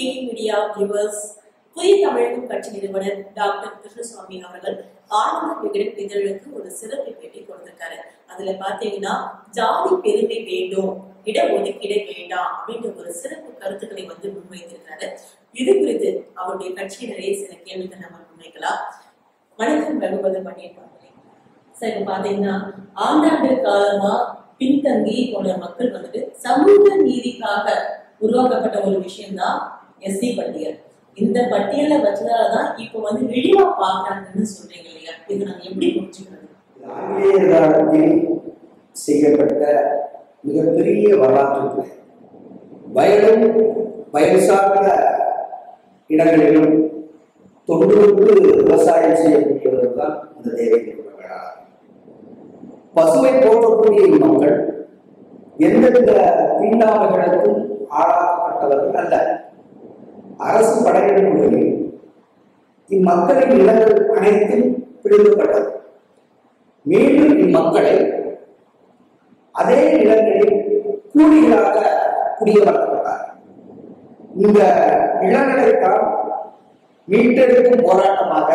AI media viewers புதிய தமிழகம் கட்சி நிறுவனர் டாக்டர் கிருஷ்ணசுவாமி அவர்கள் ஆனந்த விகடன் இதழுக்கு ஒரு சிறப்பு பேட்டி கொடுத்திருக்காரு அதுல பாத்தீங்கன்னா ஜாதி பெருமை வேண்டும் இட ஒதுக்கீடு வேண்டாம் அப்படின்ற ஒரு சிறப்பு கருத்துக்களை வந்து முன்வைத்திருக்காரு இது குறித்து அவருடைய கட்சியினரே சில கேள்விகள் நம்ம முன்வைக்கலாம் வணக்கம் ரகுபதி பண்ணியிருப்பாங்க சார் இப்ப பாத்தீங்கன்னா ஆண்டாண்டு காலமா பின்தங்கி போன மக்கள் வந்துட்டு சமூக நீதிக்காக உருவாக்கப்பட்ட ஒரு விஷயம் தான் எஸ்சி பட்டியல் இந்த பட்டியலை வச்சதாலதான் இப்ப வந்து இழிவா பாக்குறாங்கன்னு சொல்றீங்க இல்லையா இது நாங்க எப்படி புரிஞ்சுக்கிறது ஆங்கிலேய காலத்தில் செய்யப்பட்ட மிகப்பெரிய வரலாற்று பிழை. வயலும் வயல் சார்ந்த இடங்களிலும் தொண்டுக்கு விவசாயம் செய்யக்கூடியவர்கள் தான் இந்த தேவைப்படுகிறார் பசுமை போற்றக்கூடிய மக்கள் எந்தவித தீண்டாமைகளுக்கும் ஆளாக்கப்பட்டவர்கள் அல்ல அரசு படையிடங்களில் இம்மக்களின் நிலங்கள் அனைத்தும் பிரிக்கப்பட்டது மீண்டும் இம்மக்களை அதே நிலங்களில் கூலிகளாக குடியமர்த்தப்பட்டார் இந்த இளநிலைத்தான் மீட்டெடுக்கும் போராட்டமாக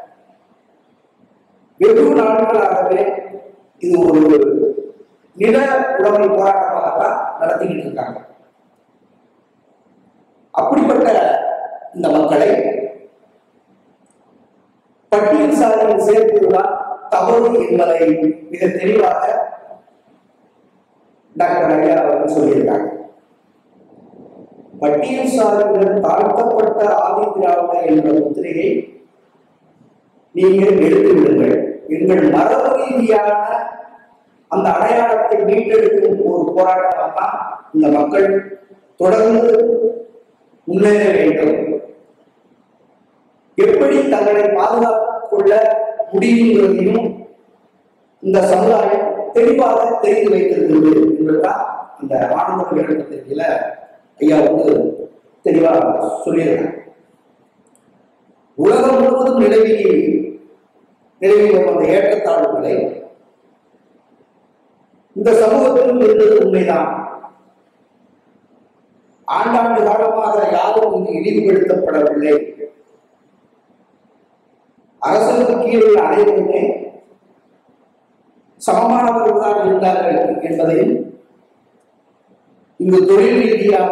வெகு நாட்களாகவே இது ஒரு நில உடைமை போராட்டமாகத்தான் நடத்திக்கிட்டு இருக்காங்க அப்படிப்பட்ட இந்த மக்களை பட்டியல் சாதியில் சேர்ப்பதுதான் தவறு என்பதை மிக தெளிவாக டாக்டர் ஐயா அவர்கள் சொல்லியிருக்காங்க பட்டியல் சாதியினர் தாழ்த்தப்பட்ட ஆதி திராவிட என்ற முத்திரையை நீங்கள் எடுத்து விடுங்கள் எங்கள் மரபு ரீதியான அந்த அடையாளத்தை மீட்டெடுக்கும் ஒரு போராட்டமாக தான் இந்த மக்கள் தொடர்ந்து முன்னேற வேண்டும் எப்படி தங்களை பாதுகாத்துக் கொள்ள முடியுங்கிறதையும் இந்த சமுதாயம் தெளிவாக தெரிந்து வைத்திருக்கிறது என்பதுதான் இந்த ஆனந்த விளக்கத்திற்குல ஐயா வந்து தெளிவாக சொல்லியிருக்காங்க உலகம் முழுவதும் நிலவி நிலவி வரும் அந்த ஏற்றத்தாழ்வுகளை இந்த சமூகத்திலும் இருந்தது உண்மைதான் ஆண்டாண்டு காலமாக யாரும் இங்கு இழிவுபடுத்தப்படவில்லை அரசுக்கு கீழ் உள்ள அனைவருமே சமமானவர்கள் தான் இருந்தார்கள் என்பதையும் இங்கு தொழில் ரீதியாக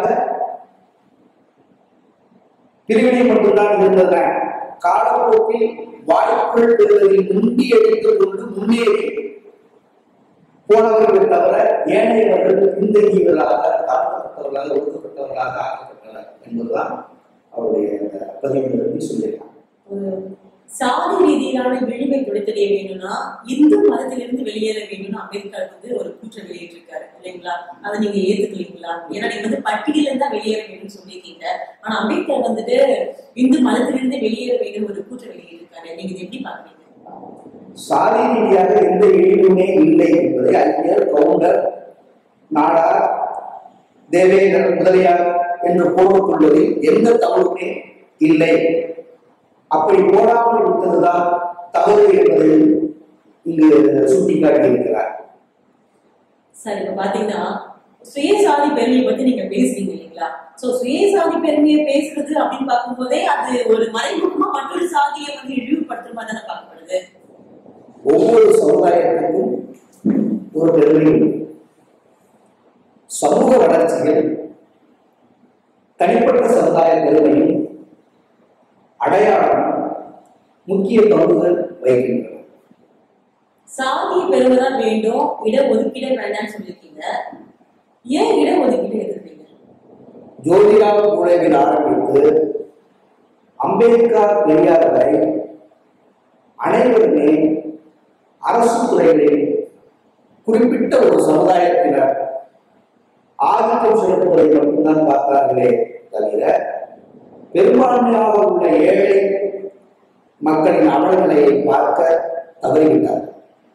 பிரிவினை மட்டும்தான் இருந்தன காலப்போக்கில் வாய்ப்புகள் பெறுவதில் முந்தியடித்துக் கொண்டு முன்னேறி போனவர்கள் தவிர ஏனையவர்கள் பின்தங்கியவர்களாக தாழ்த்தப்பட்டவர்களாக ஒடுக்கப்பட்டவர்களாக ஆக்கப்பட்டனர் என்பதுதான் அவருடைய அந்த பதிவுகளுக்கு சொல்லியிருக்காங்க ஒரு சாதி ரீதியிலான விழிவை துடைத்தறிய வேணும்னா இந்து மதத்திலிருந்து வெளியேற வேணும்னு அம்பேத்கர் வந்து ஒரு கூற்றை வெளியிட்டிருக்காரு இல்லைங்களா அதை நீங்க ஏத்துக்கலீங்களா ஏன்னா நீங்க வந்து பட்டியல இருந்தா வெளியேற வேணும்னு சொல்லியிருக்கீங்க ஆனா அம்பேத்கர் வந்துட்டு இந்து மதத்திலிருந்து வெளியேற வேணும் ஒரு கூற்றை வெளியிட்டிருக்காரு நீங்க இதை எப்படி பாக்குறீங்க சாதி ரீதியாக எந்த இழிவுமே இல்லை என்பதை அறிஞர் கவுண்டர் நாடார் தேவேந்தர் முதலியார் என்று போட்டுக்கொள்வதில் எந்த தவறுமே இல்லை அப்படி போடாமல் விட்டதுதான் தவறு என்பதை இங்கு சுட்டிக்காட்டியிருக்கிறார் சார் இப்ப பாத்தீங்கன்னா சுயசாதி பெருமையை பத்தி நீங்க பேசுறீங்க இல்லைங்களா சோ சுயசாதி பெருமையை பேசுறது அப்படின்னு பார்க்கும்போதே அது ஒரு மறைமுகமா மற்றொரு சாதியை வந்து இழிவுபடுத்துற மாதிரி தானே பார்க்கப்படுது ஒவ்வொரு சமுதாயத்துக்கும் ஒரு பெருமை உண்டு. சமூக வளர்ச்சியில் தனிப்பட்ட சமுதாய பெருமையும் அடையாளம் முக்கிய பங்குகள் வகிக்கின்றன சாதியை பெறுவதான் வேண்டும் இட ஒதுக்கீடு வேண்டாம்னு சொல்லியிருக்கீங்க ஏன் இட ஒதுக்கீடு எதிர்ப்பீங்க ஜோதிராவ் பூலேவில் ஆரம்பித்து அம்பேத்கர் பெரியார் வரை அனைவருமே அரசு துறைகளில் குறிப்பிட்ட ஒரு சமுதாயத்தினர் ஆதிக்கம் செலுத்துவதை மட்டும்தான் பார்த்தார்களே தவிர பெரும்பான்மையாக உள்ள ஏழை மக்களின் அவலங்களை பார்க்க தவறிவிட்டார்கள்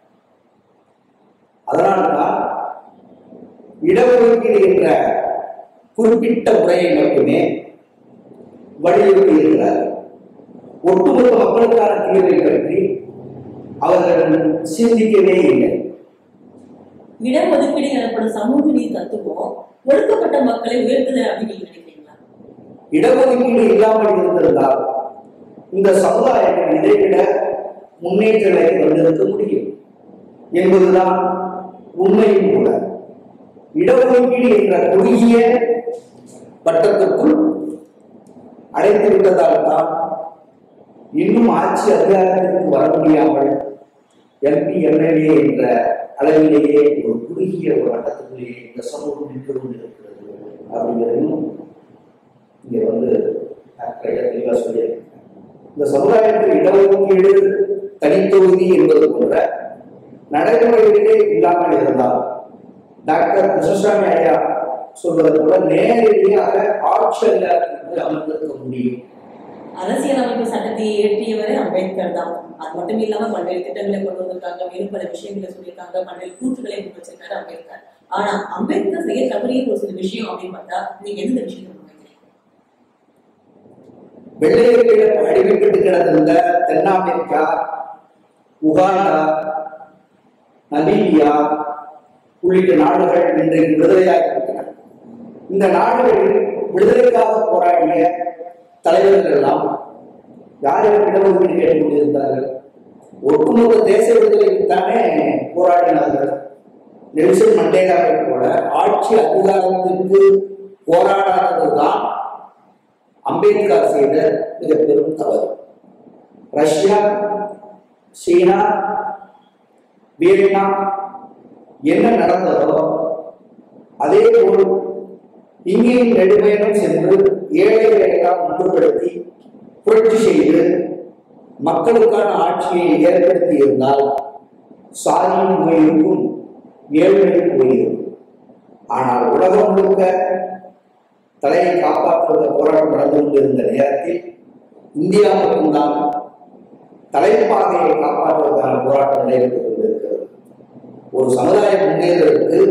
அதனால்தான் இடஒதுக்கீடு என்ற குறிப்பிட்ட முறையை மட்டுமே வலியுறுத்தி இருக்கிறார் ஒட்டுமொத்த மக்களுக்கான தீர்வை பற்றி அவர்கள் சிந்திக்கவே இல்லை இட ஒதுக்கீடு எனப்படும் சமூக நீதி தத்துவம் ஒடுக்கப்பட்ட மக்களை உயர்த்துதல் அப்படின்னு நீங்க நினைக்கிறீங்களா இடஒதுக்கீடு இல்லாமல் இருந்திருந்தால் இந்த சமுதாயம் இதைவிட முன்னேற்றங்களை வந்திருக்க முடியும் என்பதுதான் உண்மையும் கூட இடஒதுக்கீடு என்ற குறுகிய வட்டத்திற்குள் அடைத்து விட்டதால் தான் இன்னும் ஆட்சி அதிகாரத்திற்கு வர முடியாமல் எம்பி எம்எல்ஏ என்ற அளவிலேயே ஒரு குறுகிய ஒரு வட்டத்துக்குள்ளேயே இந்த சமூகம் நின்று கொண்டிருக்கிறது அப்படிங்கிறதையும் இங்க வந்து கையில தெளிவா சொல்லியிருக்கேன் இந்த சமுதாயத்தில் இடஒதுக்கீடு தனித்தொகுதி என்பது போன்ற நடைமுறையிலே இல்லாமல் இருந்தால் டாக்டர் கிருஷ்ணசாமி ஐயா சொல்வது போல நேரடியாக ஆட்சி அதிகாரத்திற்கு அமர்ந்திருக்க முடியும் அரசியலமைப்பு சட்டத்தை இயற்றியவரே அம்பேத்கர் தான் அது மட்டும் இல்லாம பல்வேறு திட்டங்களை கொண்டு வந்திருக்காங்க மேலும் பல விஷயங்களை சொல்லியிருக்காங்க பல்வேறு கூற்றுகளை முன் வச்சிருக்காரு அம்பேத்கர் ஆனா அம்பேத்கர் செய்ய தவறிய ஒரு சில விஷயம் அப்படின்னு பார்த்தா நீங்க எந்த விஷயத்தை முன்வைக்கிறீங்க வெள்ளையர்களிடம் அடிமைப்பட்டு கிடந்திருந்த தென்னாப்பிரிக்கா உகாண்டா நமீபியா உள்ளிட்ட நாடுகள் இன்றைக்கு விடுதலையாக இருக்கின்றன இந்த நாடுகளில் விடுதலைக்காக போராடிய தலைவர்கள் எல்லாம் யாரிடம் இடஒதுக்கீடு கேட்டுக் கொண்டிருந்தார்கள் ஒட்டுமொத்த தேச விடுதலைக்குத்தானே போராடினார்கள் நெல்சன் மண்டேலாவை போல ஆட்சி அதிகாரத்திற்கு போராடாததுதான் அம்பேத்கர் செய்த மிக பெரும் தவறு ரஷ்யா சீனா வியட்நாம் என்ன நடந்ததோ அதே போல் இங்கேயும் நெடுமையிலும் சென்று ஏழைகளை எல்லாம் ஒன்றுபடுத்தி புரட்சி செய்து மக்களுக்கான ஆட்சியை ஏற்படுத்தி இருந்தால் சாதியும் போயிருக்கும் ஏழ்மையும் போயிருக்கும் ஆனால் உலகம் முழுக்க தலையை காப்பாற்றுவத போராட்டம் நடந்து கொண்டிருந்த நேரத்தில் இந்தியா மட்டும்தான் தலைப்பாகையை காப்பாற்றுவதற்கான போராட்டம் நடைபெற்றுக் கொண்டிருக்கிறது ஒரு சமுதாயம் முன்னேறுவதற்கு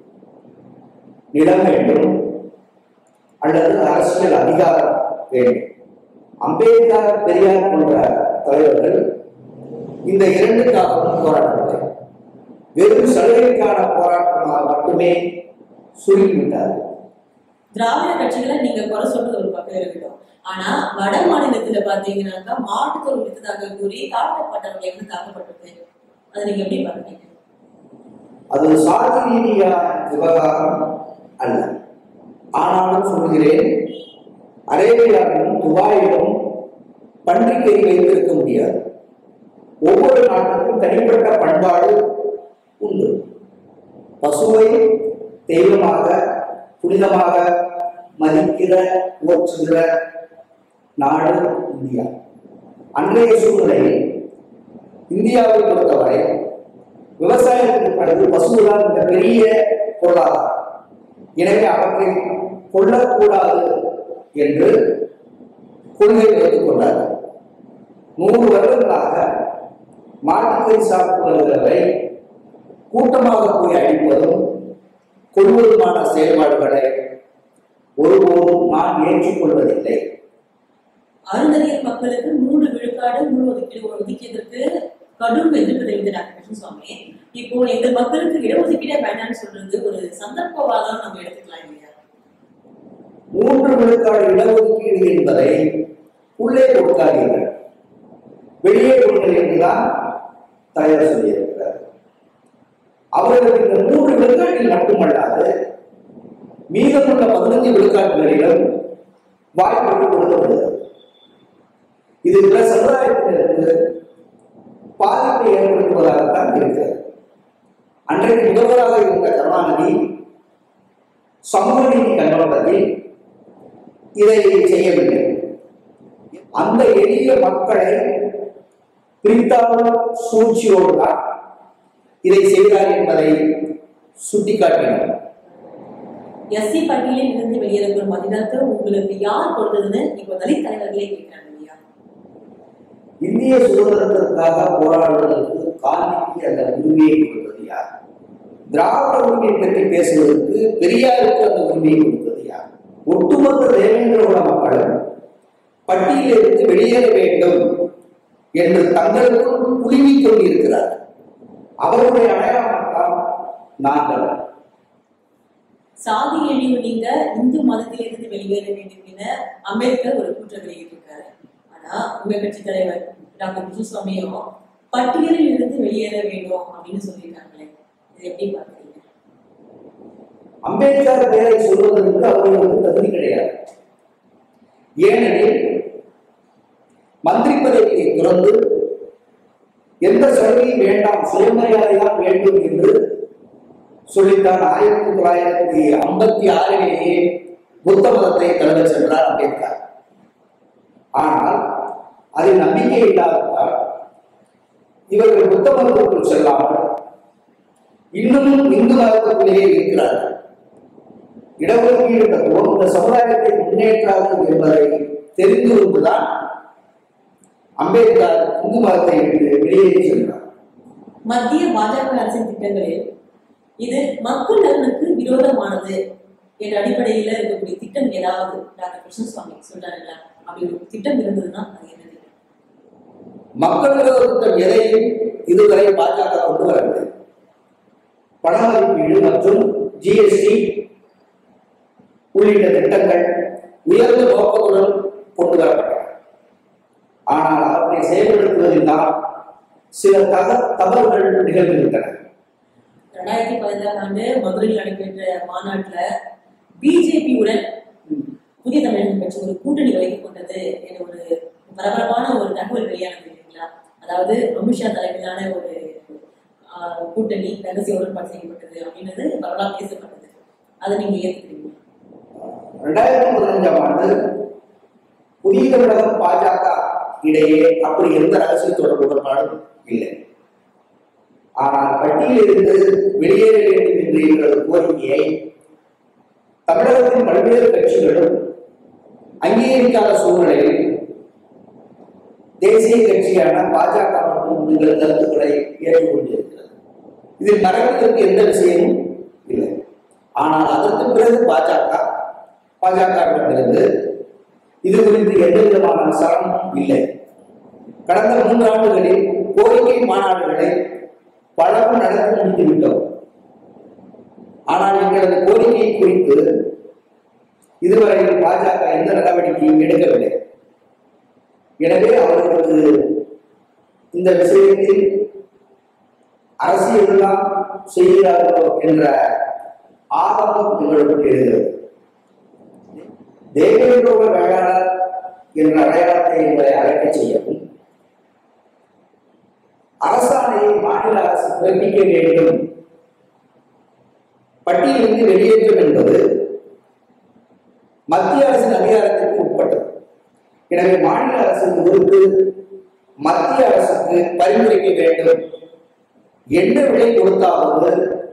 நிலம் வேண்டும் அல்லது அரசியல் அதிகாரம் வேண்டும் அம்பேத்கர் பெரியார் போன்ற தலைவர்கள் இந்த இரண்டுக்காகவும் போராட்டவில்லை வெறும் சலுகைக்கான போராட்டமாக மட்டுமே சுருங்கிவிட்டார்கள் திராவிட கட்சிகளை நீங்க குறை சொல்றது ஒரு பக்கம் இருக்கட்டும் ஆனா வட மாநிலத்துல பாத்தீங்கன்னாக்கா மாட்டுத்தோல் வித்ததாக கூறி தாழ்த்தப்பட்டவர்களை வந்து தாக்கப்பட்டிருக்கு அதை நீங்க எப்படி பாக்குறீங்க அது சாதி ரீதியான விவகாரம் அல்ல ஆனாலும் சொல்கிறேன் அரேபியாவிலும் துபாயிலும் பன்றிக்கை வைத்திருக்க முடியாது ஒவ்வொரு நாட்டுக்கும் தனிப்பட்ட பண்பாடு உண்டு பசுவை தெய்வமாக புனிதமாக மதிக்கிற போற்றுகிற நாடு இந்தியா அன்றைய சூழ்நிலையில் இந்தியாவை பொறுத்தவரை விவசாயத்துக்கு பிறகு பசுதான் மிக பெரிய பொருளாதாரம் எனவே அவற்றை கொல்லக்கூடாது என்று கொள்கை வைத்துக் கொண்டார்கள் நூறு வருடங்களாக மாட்டுக்கறி சாப்பிட்டு வருகிறவரை கூட்டமாக போய் அழிப்பதும் கொள்வதுமான செயல்பாடுகளை ஒருபோதும் நான் ஏற்றுக்கொள்வதில்லை அருந்ததியர் மக்களுக்கு மூன்று விழுக்காடு முழு ஒதுக்கீடு ஒதுக்கியதற்கு கடும் எதிர்ப்பு தெரிவித்த டாக்டர் கிருஷ்ணசுவாமி இப்போ எங்கள் மக்களுக்கு இடஒதுக்கீடே வேண்டாம்னு சொல்றது ஒரு சந்தர்ப்பவாதம் நம்ம எடுத்துக்கலாம் இல்லையா மூன்று விழுக்காடு இடஒதுக்கீடு என்பதை உள்ளே கொடுக்காதீர்கள் வெளியே கொடுங்கள் என்றுதான் தலைவர் சொல்லியிருக்கிறார் அவர்களுக்கு இந்த மூன்று விழுக்காட்டில் மட்டுமல்லாது மீதமுள்ள பதினஞ்சு விழுக்காட்டுகளிலும் வாய்ப்பு கொடுக்கப்படுகிறது இது பிற சமுதாயத்தினருக்கு பாதிப்பை ஏற்படுத்துவதாகத்தான் இருக்கிறது அன்றைக்கு முதல்வராக இருந்த கருணாநிதி சமூக நீதி கண்ணோட்டத்தில் இதை செய்யவில்லை அந்த எளிய மக்களை பிரித்தாளும் சூழ்ச்சியோடு தான் இதை செய்தார் என்பதை சுட்டிக்காட்டினார் எஸ்சி பட்டியலில் இருந்து வெளியேறும் அதிகாரத்தை உங்களுக்கு யார் கொடுத்ததுன்னு இப்போ தலித் தலைவர்களே கேட்கிறாங்க இல்லையா இந்திய சுதந்திரத்திற்காக போராடுவதற்கு காந்திக்கு அந்த உரிமையை கொடுத்தது யார் திராவிட உரிமையை பற்றி பேசுவதற்கு பெரியாருக்கு அந்த உரிமையை கொடுத்தது யார் ஒட்டுமொத்த தேவேந்திர குல மக்களும் பட்டியலிருந்து வெளியேற வேண்டும் என்று தங்களுக்குள் குழுமிக் கொண்டிருக்கிறார் அவருடைய அடையாளம் தான் நாங்கள் சாதி இழிவு நீங்க இந்து மதத்திலிருந்து வெளியேற வேண்டும் என அம்பேத்கர் ஒரு கூற்றம் வெளியிட்டிருக்காரு ஆனா உங்க கட்சி தலைவர் டாக்டர் குருசுவாமியும் பட்டியலில் இருந்து வெளியேற வேண்டும் அப்படின்னு சொல்லியிருக்காங்களே இது எப்படி பாக்குறீங்க அம்பேத்கர் பெயரை சொல்வதற்கு அவர்களுக்கு தகுதி கிடையாது ஏனெனில் மந்திரி பதவியை துறந்து எந்த சலுகையும் வேண்டாம் சுயமரியாதைதான் வேண்டும் என்று சொல்லித்தான் ஆயிரத்தி தொள்ளாயிரத்தி ஐம்பத்தி ஆறிலேயே புத்த மதத்தை தழுவ சென்றார் அம்பேத்கர் ஆனால் அதில் நம்பிக்கை இல்லாததால் இவர்கள் புத்த மதத்திற்குள் செல்லாமல் இன்னமும் இந்து மதத்துக்குள்ளேயே இருக்கிறார்கள் இடஒதுக்கீடு தத்துவம் இந்த சமுதாயத்தை முன்னேற்றாது என்பதை தெரிந்து கொண்டுதான் அம்பேத்கர் இந்து மதத்தை விட்டு வெளியேறி சென்றார் மத்திய பாஜக அரசின் திட்டங்களில் இது மக்கள் நலனுக்கு விரோதமானது என்ற அடிப்படையில இருக்கக்கூடிய திட்டம் ஏதாவது டாக்டர் கிருஷ்ணசுவாமி சொல்றாருல்ல அப்படி ஒரு திட்டம் இருந்ததுன்னா அது என்ன திட்டம் மக்கள் விரோத திட்டம் எதையும் இதுவரை பாஜக கொண்டு வரவில்லை பண மதிப்பீடு மற்றும் ஜிஎஸ்டி உள்ளிட்ட திட்டங்கள் உயர்ந்த நோக்கத்துடன் கொண்டு வரப்பட்டன ஆனால் அவற்றை செயல்படுத்துவதில் தான் சில தக தவறுகள் நிகழ்ந்துவிட்டன ரெண்டாயிரத்தி பதினாறாம் ஆண்டு மதுரையில் நடைபெற்ற மாநாட்டுல பிஜேபியுடன் புதிய தமிழகம் கட்சி ஒரு கூட்டணி வைத்துக் கொண்டது என்ற ஒரு பரபரப்பான ஒரு தகவல் வெளியானது இல்லைங்களா அதாவது அமித்ஷா தலைமையிலான ஒரு ஆஹ், கூட்டணி ரகசிய உடன்பாடு செய்யப்பட்டது அப்படின்றது பரவலாக பேசப்பட்டது அதை நீங்க ஏத்துக்கிறீங்க ரெண்டாயிரத்தி பதினஞ்சாம் ஆண்டு புதிய தமிழகம் பாஜக இடையே அப்படி எந்த ரகசிய தொடர்பு உடன்பாடும் இல்லை ஆனால் பட்டியலிருந்து வெளியேற வேண்டும் என்று எங்களது கோரிக்கையை தமிழகத்தின் பல்வேறு கட்சிகளும் அங்கீகரிக்காத சூழ்நிலையில் தேசிய கட்சியான பாஜக மட்டும் எங்கள் கருத்துக்களை ஏற்றுக்கொண்டிருக்கிறது இதில் மறைவதற்கு எந்த விஷயமும் இல்லை ஆனால் அதற்கு பிறகு பாஜக பாஜகவிடமிருந்து இது குறித்து எந்த விதமான சலனமும் இல்லை கடந்த மூன்று ஆண்டுகளில் கோரிக்கை மாநாடுகளை பலரும் நடத்தி முடித்து விட்டோம் ஆனால் எங்களது கோரிக்கை குறித்து இதுவரையில் பாஜக எந்த நடவடிக்கையும் எடுக்கவில்லை எனவே அவர்களுக்கு இந்த விஷயத்தில் அரசியல் தான் செய்கிறார்களோ என்ற ஆதங்கம் எங்களுக்கு இருக்கிறது தேவேந்திரோட வேளாளர் என்ற அடையாளத்தை எங்களை அழைக்கச் செய்யவும் அரசாணையை மாநில அரசு பிறப்பிக்க வேண்டும் பட்டியலிருந்து வெளியேற்றம் என்பது மத்திய அரசின் அதிகாரத்திற்கு உட்பட்டது எனவே மாநில அரசு இது குறித்து மத்திய அரசுக்கு பரிந்துரைக்க வேண்டும் என்ன விலை கொடுத்தாவது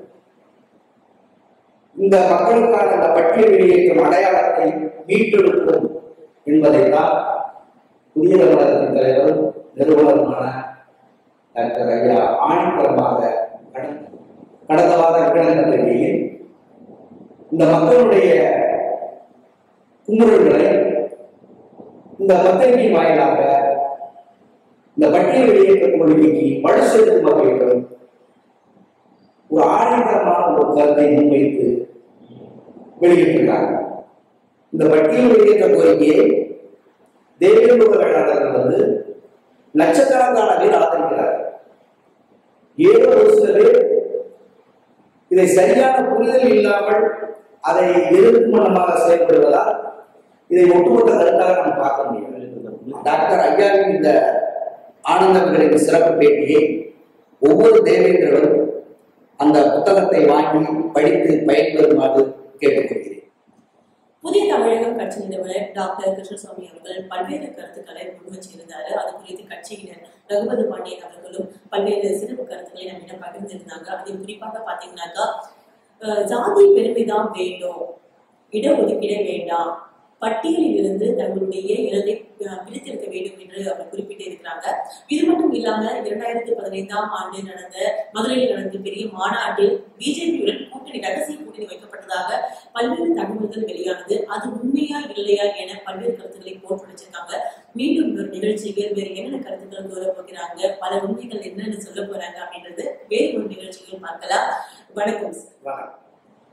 இந்த மக்களுக்கான அந்த பட்டியல் வெளியேற்றும் அடையாளத்தை மீட்டெடுக்கும் என்பதைத்தான் புதிய தமிழகத்தின் தலைவர் நிறுவனமான டாக்டர் ஐயா ஆணித்தரமாக கடந்த கடந்த வார விகடனத்திலேயே இந்த மக்களுடைய குமுறல்களை இந்த பத்திரிகை வாயிலாக இந்த பட்டியல் வெளியேற்ற கொள்கைக்கு வலு சேர்க்கும் வகையிலும் ஒரு ஆணித்தரமான ஒரு கருத்தை முன்வைத்து வெளியிட்டுள்ளார் இந்த பட்டியல் வெளியேற்ற கோரிக்கையை தேவேந்திர வேளாளர்கள் வந்து லட்சக்கணக்கான பேர் ஆதரிக்கிறார் ஏதோ ஒரு சில பேர் இதை சரியான புரிதல் இல்லாமல் அதை எதிர்க்கும் மனமாக செயல்படுவதால் இதை ஒட்டுமொத்த கருத்தாக நாம் பார்க்க முடியும் டாக்டர் ஐயாவின் இந்த ஆனந்த விகடனின் சிறப்பு பேட்டியை ஒவ்வொரு தேவேந்திரரும் அந்த புத்தகத்தை வாங்கி படித்து பயன்பெறுமாறு கேட்டுக்கொள்கிறேன் புதிய தமிழகம் கட்சி நிறுவனர் டாக்டர் கிருஷ்ணசுவாமி அவர்கள் பல்வேறு கருத்துக்களை முன்வச்சிருந்தாரு அது குறித்து கட்சியினர் ரகுபதி பாண்டியன் அவர்களும் பல்வேறு சிறப்பு கருத்துக்களை நம்மிடம் பகிர்ந்திருந்தாங்க அதில் குறிப்பாக பாத்தீங்கன்னாக்கா அஹ், ஜாதி பெருமைதான் வேண்டும் இடஒதுக்கீடே வேண்டாம் பட்டியலில் இருந்து தங்களுடைய இனத்தை அஹ், பிரித்தெடுக்க வேண்டும் என்று அவர் குறிப்பிட்டு இருக்கிறாங்க இது மட்டும் இல்லாம இரண்டாயிரத்தி பதினைந்தாம் ஆண்டு நடந்த மதுரையில் நடந்த பெரிய மாநாட்டில் பிஜேபியுடன் கூட்டணி ரகசிய கூட்டணி வைக்கப்பட்டதாக பல்வேறு தகவல்கள் வெளியானது அது உண்மையா இல்லையா என பல்வேறு கருத்துக்களை போட்டு வச்சிருக்காங்க மீண்டும் ஒரு நிகழ்ச்சியில் வேறு என்னென்ன கருத்துக்கள் கூற போகிறாங்க பல உண்மைகள் என்னென்னு சொல்ல போறாங்க அப்படின்றது வேறு ஒரு நிகழ்ச்சியில் பார்க்கலாம் வணக்கம் சார். வணக்கம்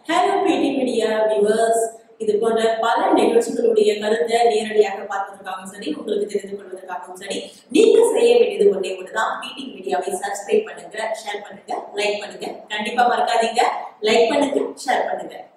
ஹலோ பிடி மீடியா வியூவர்ஸ் இது போன்ற பல நிகழ்ச்சிகளுடைய கருத்தை நேரடியாக பார்ப்பதற்காகவும் சரி உங்களுக்கு தெரிந்து கொள்வதற்காகவும் சரி நீங்க செய்ய வேண்டியது ஒன்றே ஒன்றுதான் பிடி மீடியாவை சப்ஸ்கிரைப் பண்ணுங்க ஷேர் பண்ணுங்க லைக் பண்ணுங்க கண்டிப்பா மறக்காதீங்க லைக் பண்ணுங்க ஷேர் பண்ணுங்க